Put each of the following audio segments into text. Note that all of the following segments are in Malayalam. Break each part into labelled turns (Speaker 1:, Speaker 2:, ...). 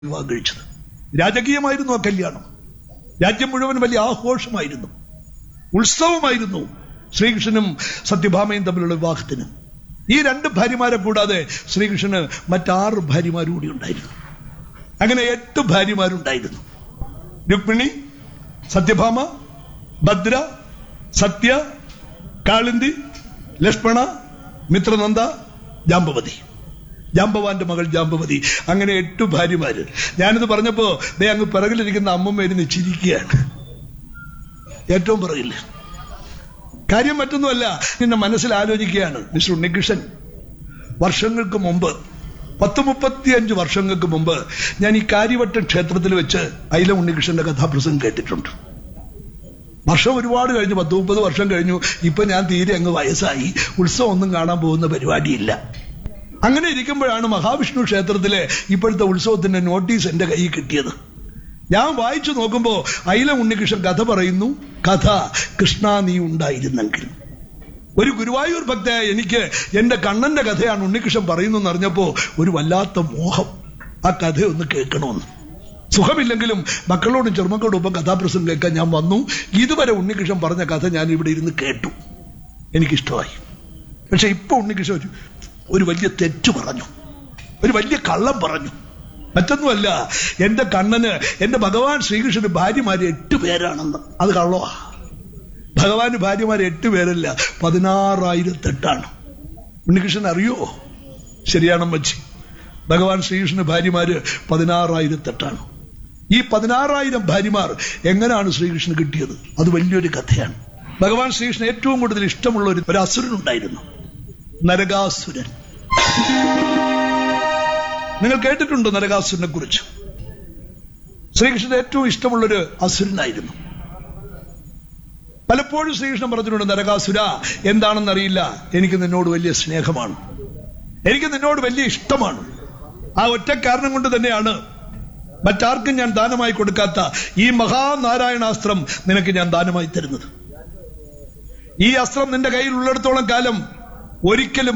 Speaker 1: വിവാഹം കഴിച്ചത് രാജകീയമായിരുന്നു ആ കല്യാണം രാജ്യം മുഴുവൻ വലിയ ആഘോഷമായിരുന്നു ഉത്സവമായിരുന്നു ശ്രീകൃഷ്ണനും സത്യഭാമയും തമ്മിലുള്ള വിവാഹത്തിന് ഈ രണ്ട് ഭാര്യമാരെ കൂടാതെ ശ്രീകൃഷ്ണന് മറ്റാറ് ഭാര്യമാരും കൂടി ഉണ്ടായിരുന്നു അങ്ങനെ എട്ട് ഭാര്യമാരുണ്ടായിരുന്നു രുക്മിണി സത്യഭാമ ഭദ്ര സത്യ കാളിന്തി ലക്ഷ്മണ മിത്രനന്ദ ജാമ്പവതി ജാമ്പവാന്റെ മകൾ ജാമ്പവതി അങ്ങനെ എട്ട് ഭാര്യമാര് ഞാനിത് പറഞ്ഞപ്പോ ദേ അങ്ങ് പിറകിലിരിക്കുന്ന അമ്മമ്മ ഇരുന്ന് ചിരിക്കുകയാണ് ഏറ്റവും പിറകില്ല കാര്യം മറ്റൊന്നുമല്ല നിന്നെ മനസ്സിൽ ആലോചിക്കുകയാണ് മിസ്റ്റർ ഉണ്ണികൃഷ്ണൻ വർഷങ്ങൾക്ക് മുമ്പ് പത്ത് മുപ്പത്തിയഞ്ച് വർഷങ്ങൾക്ക് മുമ്പ് ഞാൻ ഈ കാര്യവട്ടം ക്ഷേത്രത്തിൽ വെച്ച് അയില ഉണ്ണികൃഷ്ണന്റെ കഥാപ്രസംഗം കേട്ടിട്ടുണ്ട് വർഷം ഒരുപാട് കഴിഞ്ഞു പത്ത് മുപ്പത് വർഷം കഴിഞ്ഞു ഇപ്പൊ ഞാൻ തീരെ അങ്ങ് വയസ്സായി ഉത്സവം ഒന്നും കാണാൻ പോകുന്ന പരിപാടിയില്ല അങ്ങനെ ഇരിക്കുമ്പോഴാണ് മഹാവിഷ്ണു ക്ഷേത്രത്തിലെ ഇപ്പോഴത്തെ ഉത്സവത്തിന്റെ നോട്ടീസ് എന്റെ കയ്യിൽ കിട്ടിയത് ഞാൻ വായിച്ചു നോക്കുമ്പോ അയില ഉണ്ണികൃഷ്ണൻ കഥ പറയുന്നു കഥ കൃഷ്ണ നീ ഉണ്ടായിരുന്നെങ്കിൽ ഒരു ഗുരുവായൂർ ഭക്തയായ എനിക്ക് എന്റെ കണ്ണന്റെ കഥയാണ് ഉണ്ണികൃഷ്ണൻ പറയുന്നെന്ന് അറിഞ്ഞപ്പോ ഒരു വല്ലാത്ത മോഹം ആ കഥ ഒന്ന് കേൾക്കണമെന്ന് സുഖമില്ലെങ്കിലും മക്കളോടും ചെറുമക്കളോടും ഒപ്പം കഥാപ്രസംഗം കേൾക്കാൻ ഞാൻ വന്നു ഇതുവരെ ഉണ്ണികൃഷ്ണൻ പറഞ്ഞ കഥ ഞാൻ ഇവിടെ ഇരുന്ന് കേട്ടു എനിക്കിഷ്ടമായി പക്ഷെ ഇപ്പൊ ഉണ്ണികൃഷ്ണൻ ഒരു ഒരു വലിയ തെറ്റ് പറഞ്ഞു ഒരു വലിയ കള്ളം പറഞ്ഞു മറ്റൊന്നുമല്ല എന്റെ കണ്ണന് എന്റെ ഭഗവാൻ ശ്രീകൃഷ്ണന് ഭാര്യമാര് എട്ട് പേരാണെന്ന് അത് കള്ളവാ ഭഗവാന് ഭാര്യമാര് എട്ട് പേരല്ല പതിനാറായിരത്തെട്ടാണ് ഉണ്ണികൃഷ്ണൻ അറിയോ ശരിയാണമ്മച്ചി ഭഗവാൻ ശ്രീകൃഷ്ണന് ഭാര്യമാര് പതിനാറായിരത്തെട്ടാണ് ഈ പതിനാറായിരം ഭാര്യമാർ എങ്ങനെയാണ് ശ്രീകൃഷ്ണന് കിട്ടിയത് അത് വലിയൊരു കഥയാണ് ഭഗവാൻ ശ്രീകൃഷ്ണൻ ഏറ്റവും കൂടുതൽ ഇഷ്ടമുള്ള ഒരു ഒരു അസുരനുണ്ടായിരുന്നു നരകാസുരൻ നിങ്ങൾ കേട്ടിട്ടുണ്ടോ നരകാസുരനെ കുറിച്ച് ശ്രീകൃഷ്ണന് ഏറ്റവും ഇഷ്ടമുള്ളൊരു അസുരനായിരുന്നു പലപ്പോഴും ശ്രീകൃഷ്ണൻ പറഞ്ഞിട്ടുണ്ട് നരകാസുര എന്താണെന്നറിയില്ല എനിക്ക് നിന്നോട് വലിയ സ്നേഹമാണ് എനിക്ക് നിന്നോട് വലിയ ഇഷ്ടമാണ് ആ ഒറ്റ കാരണം കൊണ്ട് തന്നെയാണ് മറ്റാർക്കും ഞാൻ ദാനമായി കൊടുക്കാത്ത ഈ മഹാനാരായണാസ്ത്രം നിനക്ക് ഞാൻ ദാനമായി തരുന്നത് ഈ അസ്ത്രം നിന്റെ കയ്യിൽ ഉള്ളിടത്തോളം കാലം ഒരിക്കലും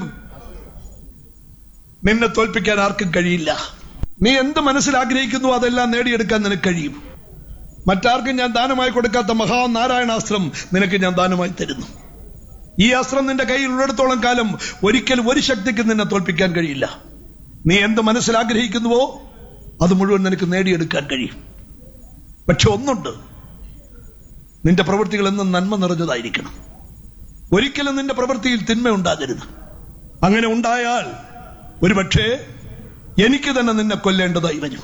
Speaker 1: നിന്നെ തോൽപ്പിക്കാൻ ആർക്കും കഴിയില്ല നീ എന്ത് മനസ്സിൽ ആഗ്രഹിക്കുന്നു അതെല്ലാം നേടിയെടുക്കാൻ നിനക്ക് കഴിയും മറ്റാർക്കും ഞാൻ ദാനമായി കൊടുക്കാത്ത മഹാനാരായണാസ്ത്രം നിനക്ക് ഞാൻ ദാനമായി തരുന്നു ഈ അസ്ത്രം നിന്റെ കയ്യിൽ ഉള്ളിടത്തോളം കാലം ഒരിക്കലും ഒരു ശക്തിക്ക് നിന്നെ തോൽപ്പിക്കാൻ കഴിയില്ല നീ എന്ത് മനസ്സിൽ ആഗ്രഹിക്കുന്നുവോ അത് മുഴുവൻ നിനക്ക് നേടിയെടുക്കാൻ കഴിയും പക്ഷെ ഒന്നുണ്ട് നിന്റെ പ്രവൃത്തികൾ എന്നും നന്മ നിറഞ്ഞതായിരിക്കണം ഒരിക്കലും നിന്റെ പ്രവൃത്തിയിൽ തിന്മ ഉണ്ടാകരുത് അങ്ങനെ ഉണ്ടായാൽ ഒരുപക്ഷേ എനിക്ക് തന്നെ നിന്നെ കൊല്ലേണ്ടതായി വരും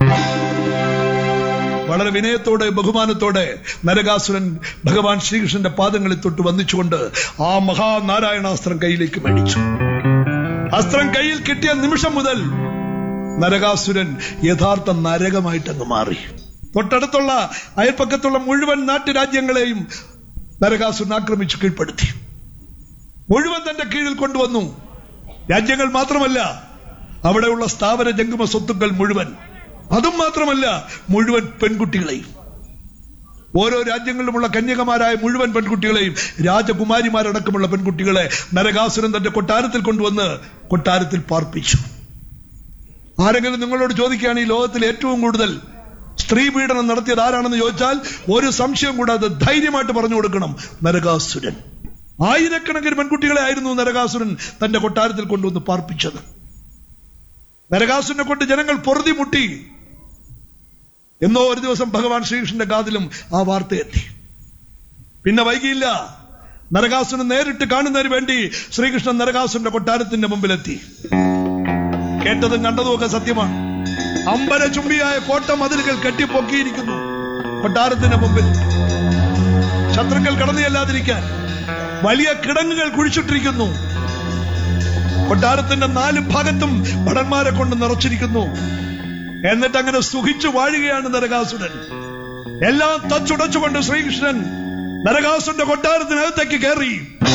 Speaker 1: വളരെ വിനയത്തോടെ ബഹുമാനത്തോടെ നരകാസുരൻ ഭഗവാൻ ശ്രീകൃഷ്ണന്റെ പാദങ്ങളിൽ തൊട്ട് വന്നിച്ചുകൊണ്ട് ആ മഹാനാരായണാസ്ത്രം കയ്യിലേക്ക് മേടിച്ചു അസ്ത്രം കയ്യിൽ കിട്ടിയ നിമിഷം മുതൽ നരകാസുരൻ യഥാർത്ഥ നരകമായിട്ടങ്ങ് മാറി തൊട്ടടുത്തുള്ള അയൽപ്പക്കത്തുള്ള മുഴുവൻ നാട്ടുരാജ്യങ്ങളെയും നരകാസുരൻ ആക്രമിച്ചു കീഴ്പ്പെടുത്തി മുഴുവൻ തന്റെ കീഴിൽ കൊണ്ടുവന്നു രാജ്യങ്ങൾ മാത്രമല്ല അവിടെയുള്ള സ്ഥാപന ജംഗമ സ്വത്തുക്കൾ മുഴുവൻ അതും മാത്രമല്ല മുഴുവൻ പെൺകുട്ടികളെയും ഓരോ രാജ്യങ്ങളിലുമുള്ള കന്യകമാരായ മുഴുവൻ പെൺകുട്ടികളെയും രാജകുമാരിമാരടക്കമുള്ള പെൺകുട്ടികളെ നരകാസുരൻ തന്റെ കൊട്ടാരത്തിൽ കൊണ്ടുവന്ന് കൊട്ടാരത്തിൽ പാർപ്പിച്ചു ആരെങ്കിലും നിങ്ങളോട് ചോദിക്കുകയാണ് ഈ ലോകത്തിൽ ഏറ്റവും കൂടുതൽ സ്ത്രീ പീഡനം നടത്തിയത് ആരാണെന്ന് ചോദിച്ചാൽ ഒരു സംശയം കൂടാതെ ധൈര്യമായിട്ട് പറഞ്ഞു കൊടുക്കണം നരകാസുരൻ ആയിരക്കണക്കിന് പെൺകുട്ടികളെ ആയിരുന്നു നരകാസുരൻ തന്റെ കൊട്ടാരത്തിൽ കൊണ്ടുവന്ന് പാർപ്പിച്ചത് നരകാസുരനെ കൊണ്ട് ജനങ്ങൾ പൊറുതി മുട്ടി എന്നോ ഒരു ദിവസം ഭഗവാൻ ശ്രീകൃഷ്ണന്റെ കാതിലും ആ വാർത്ത എത്തി പിന്നെ വൈകിയില്ല നരകാസുരൻ നേരിട്ട് കാണുന്നതിന് വേണ്ടി ശ്രീകൃഷ്ണൻ നരകാസുരന്റെ കൊട്ടാരത്തിന്റെ മുമ്പിലെത്തി കേട്ടതും കണ്ടതും ഒക്കെ സത്യമാണ് അമ്പര ചുംബിയായ കോട്ട മതിലുകൾ കെട്ടിപ്പൊക്കിയിരിക്കുന്നു കൊട്ടാരത്തിന്റെ മുമ്പിൽ ശത്രുക്കൾ കടന്നു ചെല്ലാതിരിക്കാൻ വലിയ കിടങ്ങുകൾ കുഴിച്ചിട്ടിരിക്കുന്നു കൊട്ടാരത്തിന്റെ നാല് ഭാഗത്തും ഭടന്മാരെ കൊണ്ട് നിറച്ചിരിക്കുന്നു എന്നിട്ട് അങ്ങനെ സുഖിച്ചു വാഴുകയാണ് നരകാസുരൻ എല്ലാം തച്ചുടച്ചുകൊണ്ട് ശ്രീകൃഷ്ണൻ നരകാസുരന്റെ കൊട്ടാരത്തിനകത്തേക്ക് കയറി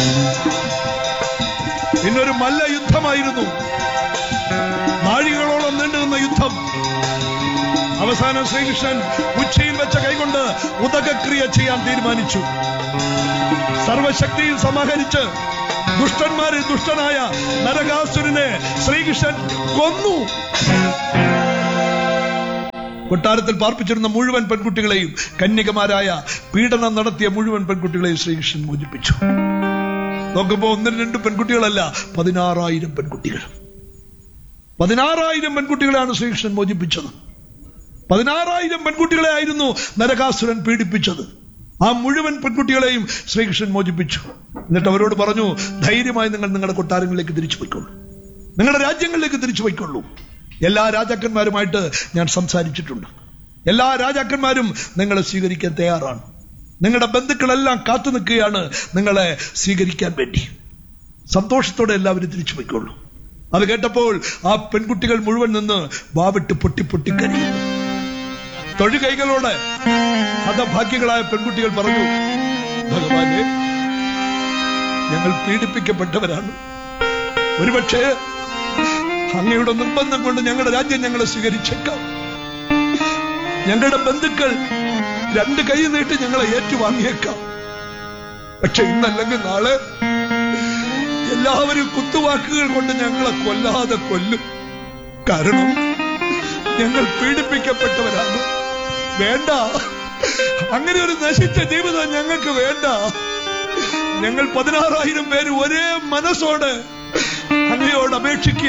Speaker 1: പിന്നൊരു മല്ല യുദ്ധമായിരുന്നു നാഴികളോളം നീണ്ടുനിന്ന യുദ്ധം അവസാനം ശ്രീകൃഷ്ണൻ ഉച്ചയിൽ വെച്ച കൈകൊണ്ട് ഉദകക്രിയ ചെയ്യാൻ തീരുമാനിച്ചു സർവശക്തിയിൽ സമാഹരിച്ച് ദുഷ്ടന്മാരിൽ ദുഷ്ടനായ നരകാസുരനെ ശ്രീകൃഷ്ണൻ കൊന്നു കൊട്ടാരത്തിൽ പാർപ്പിച്ചിരുന്ന മുഴുവൻ പെൺകുട്ടികളെയും കന്യകമാരായ പീഡനം നടത്തിയ മുഴുവൻ പെൺകുട്ടികളെയും ശ്രീകൃഷ്ണൻ മോചിപ്പിച്ചു നോക്കുമ്പോ ഒന്നും രണ്ട് പെൺകുട്ടികളല്ല പതിനാറായിരം പെൺകുട്ടികൾ പതിനാറായിരം പെൺകുട്ടികളെയാണ് ശ്രീകൃഷ്ണൻ മോചിപ്പിച്ചത് പതിനാറായിരം പെൺകുട്ടികളെ ആയിരുന്നു നരകാസുരൻ പീഡിപ്പിച്ചത് ആ മുഴുവൻ പെൺകുട്ടികളെയും ശ്രീകൃഷ്ണൻ മോചിപ്പിച്ചു എന്നിട്ട് അവരോട് പറഞ്ഞു ധൈര്യമായി നിങ്ങൾ നിങ്ങളുടെ കൊട്ടാരങ്ങളിലേക്ക് തിരിച്ചു പോയിക്കൊള്ളൂ നിങ്ങളുടെ രാജ്യങ്ങളിലേക്ക് തിരിച്ചു പോയിക്കൊള്ളൂ എല്ലാ രാജാക്കന്മാരുമായിട്ട് ഞാൻ സംസാരിച്ചിട്ടുണ്ട് എല്ലാ രാജാക്കന്മാരും നിങ്ങളെ സ്വീകരിക്കാൻ തയ്യാറാണ് നിങ്ങളുടെ ബന്ധുക്കളെല്ലാം കാത്തു നിൽക്കുകയാണ് നിങ്ങളെ സ്വീകരിക്കാൻ വേണ്ടി സന്തോഷത്തോടെ എല്ലാവരും തിരിച്ചു പോയിക്കൊള്ളൂ അത് കേട്ടപ്പോൾ ആ പെൺകുട്ടികൾ മുഴുവൻ നിന്ന് വാവിട്ട് പൊട്ടി പൊട്ടി കരയുന്നു തൊഴുകൈകളോട് ഹതഭാഗ്യങ്ങളായ പെൺകുട്ടികൾ പറഞ്ഞു ഭഗവാനെ ഞങ്ങൾ പീഡിപ്പിക്കപ്പെട്ടവരാണ് ഒരുപക്ഷെ അങ്ങയുടെ നിർബന്ധം കൊണ്ട് ഞങ്ങളുടെ രാജ്യം ഞങ്ങളെ സ്വീകരിച്ചേക്കാം ഞങ്ങളുടെ ബന്ധുക്കൾ രണ്ട് കൈ നീട്ടി ഞങ്ങളെ ഏറ്റുവാങ്ങിയേക്കാം പക്ഷെ ഇന്നല്ലെങ്കിൽ നാളെ എല്ലാവരും കുത്തുവാക്കുകൾ കൊണ്ട് ഞങ്ങളെ കൊല്ലാതെ കൊല്ലും കാരണം ഞങ്ങൾ പീഡിപ്പിക്കപ്പെട്ടവരാണ് വേണ്ട അങ്ങനെ ഒരു നശിച്ച ജീവിതം ഞങ്ങൾക്ക് വേണ്ട ഞങ്ങൾ പതിനാറായിരം പേര് ഒരേ മനസ്സോടെ അങ്ങയോട് അപേക്ഷിക്കുക